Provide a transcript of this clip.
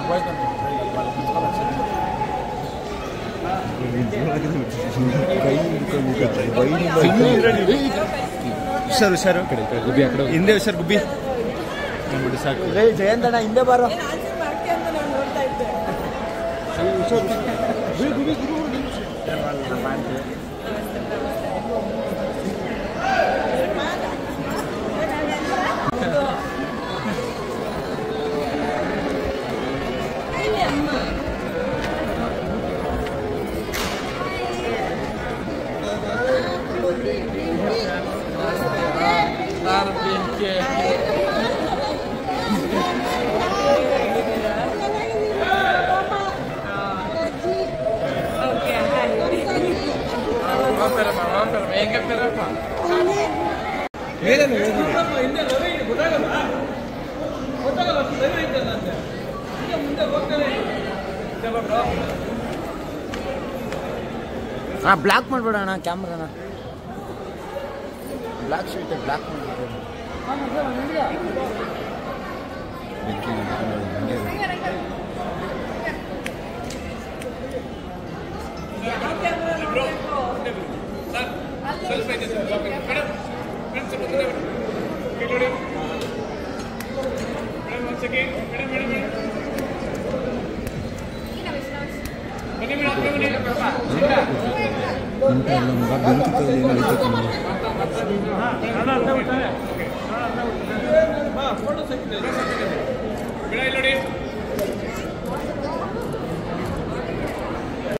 ಹುಷಾರು ಹುಷಾರು ಗುಬ್ಬಿ ಆ ಕಡೆ ಹೋಗು. ಹಿಂದೆ ಹುಷಾರು ಗುಬ್ಬಿ ನೋಡ್ಬಿಟ್ಟು ಸಾಕು ರೇ ಜಯಂತಣ್ಣ ಹಿಂದೆ ಬಾರೋ ಅಣ್ಣ ಬ್ಲಾಕ್ ಮಾಡ್ಬೇಡಣ ಕ್ಯಾಮ್ರಾನ ಬ್ಲಾಕ್ ಶೀಟ್ ಬ್ಲಾಕ್ ಮಾಡ್ಬೇಡ ನೋಡಿ